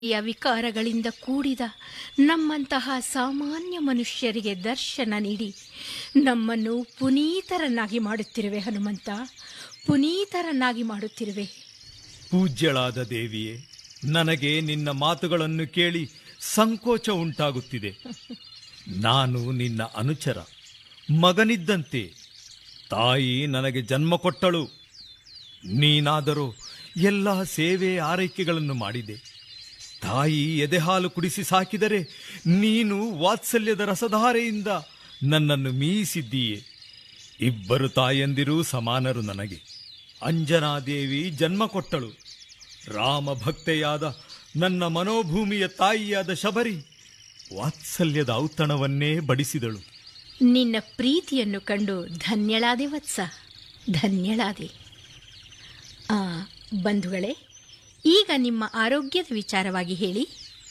ಯ ವಿಕಾರಗಳಿಂದ ಕೂಡಿದ ನಮ್ಮಂತಹ ಸಾಮಾನ್ಯ ಮನುಷ್ಯರಿಗೆ ದರ್ಶನ ನೀಡಿ ನಮ್ಮನ್ನು ಪುನೀತರನ್ನಾಗಿ ಮಾಡುತ್ತಿರುವೆ ಹನುಮಂತ ಪುನೀತರನ್ನಾಗಿ ಮಾಡುತ್ತಿರುವೆ ಪೂಜ್ಯಳಾದ ದೇವಿಯೇ ನನಗೆ ನಿನ್ನ ಮಾತುಗಳನ್ನು ಕೇಳಿ ಸಂಕೋಚ ಉಂಟಾಗುತ್ತಿದೆ ನಾನು ನಿನ್ನ ಅನುಚರ ಮಗನಿದ್ದಂತೆ ತಾಯಿ ನನಗೆ ಜನ್ಮ ಕೊಟ್ಟಳು ನೀನಾದರೂ ಎಲ್ಲ ಸೇವೆ ಆರೈಕೆಗಳನ್ನು ಮಾಡಿದೆ ತಾಯಿ ಎದೆಹಾಲು ಕುಡಿಸಿ ಸಾಕಿದರೆ ನೀನು ವಾತ್ಸಲ್ಯದ ರಸಧಾರೆಯಿಂದ ನನ್ನನ್ನು ಮೀಯಿಸಿದ್ದೀಯೆ ಇಬ್ಬರು ತಾಯಂದಿರೂ ಸಮಾನರು ನನಗೆ ಅಂಜನಾದೇವಿ ಜನ್ಮ ಕೊಟ್ಟಳು ರಾಮ ಭಕ್ತೆಯಾದ ನನ್ನ ಮನೋಭೂಮಿಯ ತಾಯಿಯಾದ ಶಬರಿ ವಾತ್ಸಲ್ಯದ ಔತಣವನ್ನೇ ಬಡಿಸಿದಳು ನಿನ್ನ ಪ್ರೀತಿಯನ್ನು ಕಂಡು ಧನ್ಯಳಾದೆ ವತ್ಸ ಧನ್ಯಳಾದೆ ಆ, ಬಂಧುಗಳೇ ಈಗ ನಿಮ್ಮ ಆರೋಗ್ಯದ ವಿಚಾರವಾಗಿ ಹೇಳಿ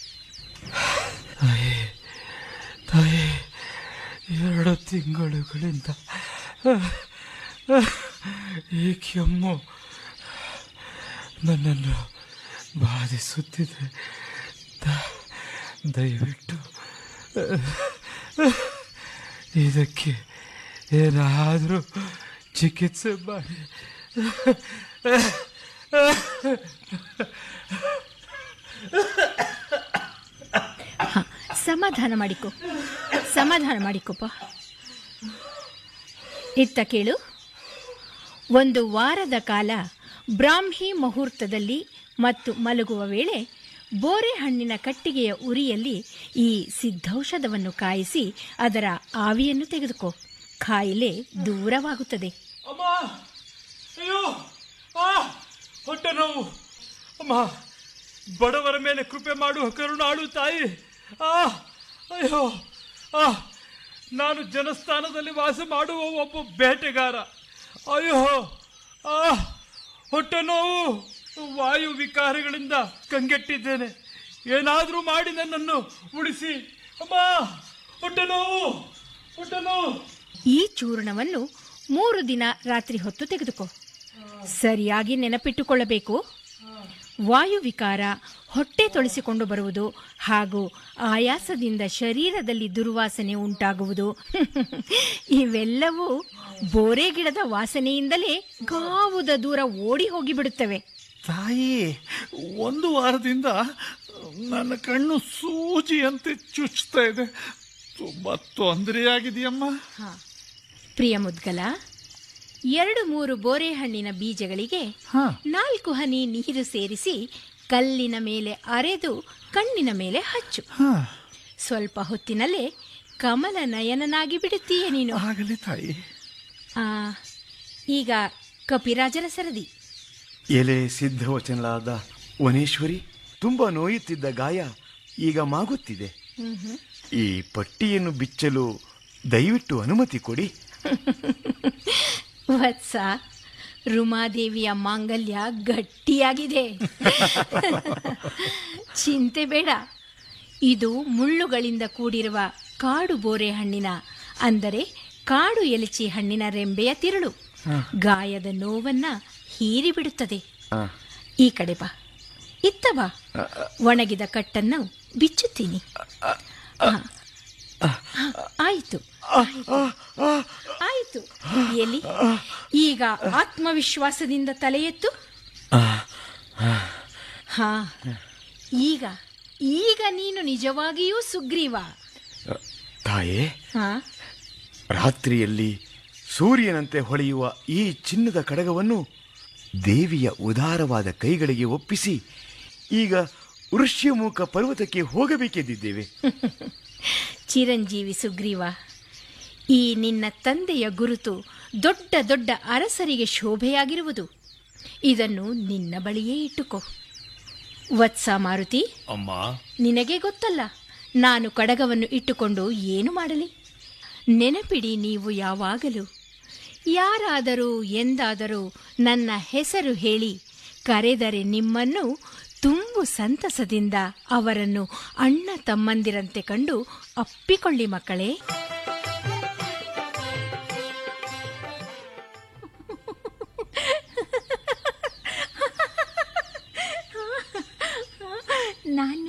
ತಾಯಿ ಎರಡು ತಿಂಗಳುಗಳಿಂದ ಈ ಕೆಮ್ಮು ನನ್ನನ್ನು ಬಾಧಿಸುತ್ತಿದೆ ದ- ದಯವಿಟ್ಟು ಇದಕ್ಕೆ ಏನಾದರೂ ಚಿಕಿತ್ಸೆ ಮಾಡಿ ಹ, ಸಮಾಧಾನ ಮಾಡಿಕೊ ಸಮಾಧಾನ ಮಾಡಿಕೊಪ್ಪ ಇತ್ತ ಕೇಳು ಒಂದು ವಾರದ ಕಾಲ ಬ್ರಾಹ್ಮಿ ಮುಹೂರ್ತದಲ್ಲಿ ಮತ್ತು ಮಲಗುವ ವೇಳೆ ಬೋರೆ ಹಣ್ಣಿನ ಕಟ್ಟಿಗೆಯ ಉರಿಯಲ್ಲಿ ಈ ಸಿದ್ಧೌಷಧವನ್ನು ಕಾಯಿಸಿ ಅದರ ಆವಿಯನ್ನು ತೆಗೆದುಕೋ ಕಾಯಿಲೆ ದೂರವಾಗುತ್ತದೆ ಅಮ್ಮ ಅಯ್ಯೋ ಆ ಹೊಟ್ಟೆ ನೋವು ಅಮ್ಮ ಬಡವರ ಮೇಲೆ ಕೃಪೆ ಮಾಡುವ ಕರುಣಾಳು ತಾಯಿ ಆ ಅಯ್ಯೋ ಆ ನಾನು ಜನಸ್ಥಾನದಲ್ಲಿ ವಾಸ ಮಾಡುವ ಒಬ್ಬ ಬೇಟೆಗಾರ ಅಯ್ಯೋ ಆ ಹೊಟ್ಟೆ ನೋವು ವಾಯು ವಿಕಾರಗಳಿಂದ ಕಂಗೆಟ್ಟಿದ್ದೇನೆ ಏನಾದರೂ ಮಾಡಿ ನನ್ನನ್ನು ಉಳಿಸಿ ಅಮ್ಮ ಹೊಟ್ಟೆ ನೋವು ಹೊಟ್ಟೆ ನೋವು ಈ ಚೂರ್ಣವನ್ನು ಮೂರು ದಿನ ರಾತ್ರಿ ಹೊತ್ತು ತೆಗೆದುಕೋ ಸರಿಯಾಗಿ ನೆನಪಿಟ್ಟುಕೊಳ್ಳಬೇಕು ವಾಯುವಿಕಾರ ಹೊಟ್ಟೆ ತೊಳೆಸಿಕೊಂಡು ಬರುವುದು ಹಾಗೂ ಆಯಾಸದಿಂದ ಶರೀರದಲ್ಲಿ ದುರ್ವಾಸನೆ ಉಂಟಾಗುವುದು ಇವೆಲ್ಲವೂ ಬೋರೆ ಗಿಡದ ವಾಸನೆಯಿಂದಲೇ ಗಾವುದ ದೂರ ಓಡಿ ಹೋಗಿಬಿಡುತ್ತವೆ ತಾಯಿ ಒಂದು ವಾರದಿಂದ ನನ್ನ ಕಣ್ಣು ಸೂಜಿಯಂತೆ ಚುಚ್ತಾ ಇದೆ ತುಂಬಾ ತೊಂದರೆಯಾಗಿದೆಯಮ್ಮ ಹಾ. ಪ್ರಿಯ ಮುದ್ಗಲ ಎರಡು ಮೂರು ಬೋರೆ ಹಣ್ಣಿನ ಬೀಜಗಳಿಗೆ ಹಾ. ನಾಲ್ಕು ಹನಿ ನೀರು ಸೇರಿಸಿ ಕಲ್ಲಿನ ಮೇಲೆ ಅರೆದು ಕಣ್ಣಿನ ಮೇಲೆ ಹಚ್ಚು ಹಾ ಸ್ವಲ್ಪ ಹೊತ್ತಿನಲ್ಲೇ ಕಮಲ ನಯನನಾಗಿ ಬಿಡುತ್ತೀಯ ನೀನು ಆಗಲಿ ತಾಯಿ ಆ, ಈಗ ಕಪಿರಾಜರ ಸರದಿ ಎಲೆ ಸಿದ್ಧವಚನಲಾದ ವನೇಶ್ವರಿ ತುಂಬಾ ನೋಯುತ್ತಿದ್ದ ಗಾಯ ಈಗ ಮಾಗುತ್ತಿದೆ ಈ ಪಟ್ಟಿಯನ್ನು ಬಿಚ್ಚಲು ದಯವಿಟ್ಟು ಅನುಮತಿ ಕೊಡಿ ವತ್ಸ ರುಮಾದೇವಿಯ ಮಾಂಗಲ್ಯ ಗಟ್ಟಿಯಾಗಿದೆ ಚಿಂತೆ ಬೇಡ ಇದು ಮುಳ್ಳುಗಳಿಂದ ಕೂಡಿರುವ ಕಾಡು ಬೋರೆ ಹಣ್ಣಿನ ಅಂದರೆ ಕಾಡು ಎಲಚಿ ಹಣ್ಣಿನ ರೆಂಬೆಯ ತಿರುಳು ಗಾಯದ ನೋವನ್ನ ಹೀರಿಬಿಡುತ್ತದೆ ಆ, ಈ ಕಡೆ ಬಾ ಇತ್ತ ಬಾ ಒಣಗಿದ ಕಟ್ಟನ್ನು ಬಿಚ್ಚುತ್ತೀನಿ ಆ. ಆ, ಆಯಿತು ಆಯಿತು ಎಲ್ಲಿ ಈಗ ಆತ್ಮವಿಶ್ವಾಸದಿಂದ ತಲೆ ಎತ್ತು ಹಾ ಈಗ ಈಗ ನೀನು ನಿಜವಾಗಿಯೂ ಸುಗ್ರೀವ ತಾಯೇ ಹಾ ರಾತ್ರಿಯಲ್ಲಿ ಸೂರ್ಯನಂತೆ ಹೊಳೆಯುವ ಈ ಚಿನ್ನದ ಕಡಗವನ್ನು ದೇವಿಯ ಉದಾರವಾದ ಕೈಗಳಿಗೆ ಒಪ್ಪಿಸಿ ಈಗ ಋಷ್ಯಮುಖ ಪರ್ವತಕ್ಕೆ ಹೋಗಬೇಕೆಂದಿದ್ದೇವೆ ಚಿರಂಜೀವಿ ಸುಗ್ರೀವ ಈ ನಿನ್ನ ತಂದೆಯ ಗುರುತು ದೊಡ್ಡ ದೊಡ್ಡ ಅರಸರಿಗೆ ಶೋಭೆಯಾಗಿರುವುದು ಇದನ್ನು ನಿನ್ನ ಬಳಿಯೇ ಇಟ್ಟುಕೋ ವತ್ಸ ಮಾರುತಿ ಅಮ್ಮ ನಿನಗೆ ಗೊತ್ತಲ್ಲ ನಾನು ಕಡಗವನ್ನು ಇಟ್ಟುಕೊಂಡು ಏನು ಮಾಡಲಿ ನೆನಪಿಡಿ ನೀವು ಯಾವಾಗಲೂ ಯಾರಾದರೂ ಎಂದಾದರೂ ನನ್ನ ಹೆಸರು ಹೇಳಿ ಕರೆದರೆ ನಿಮ್ಮನ್ನು ತುಂಬು ಸಂತಸದಿಂದ ಅವರನ್ನು ಅಣ್ಣ ತಮ್ಮಂದಿರಂತೆ ಕಂಡು ಅಪ್ಪಿಕೊಳ್ಳಿ ಮಕ್ಕಳೇ ನಾನು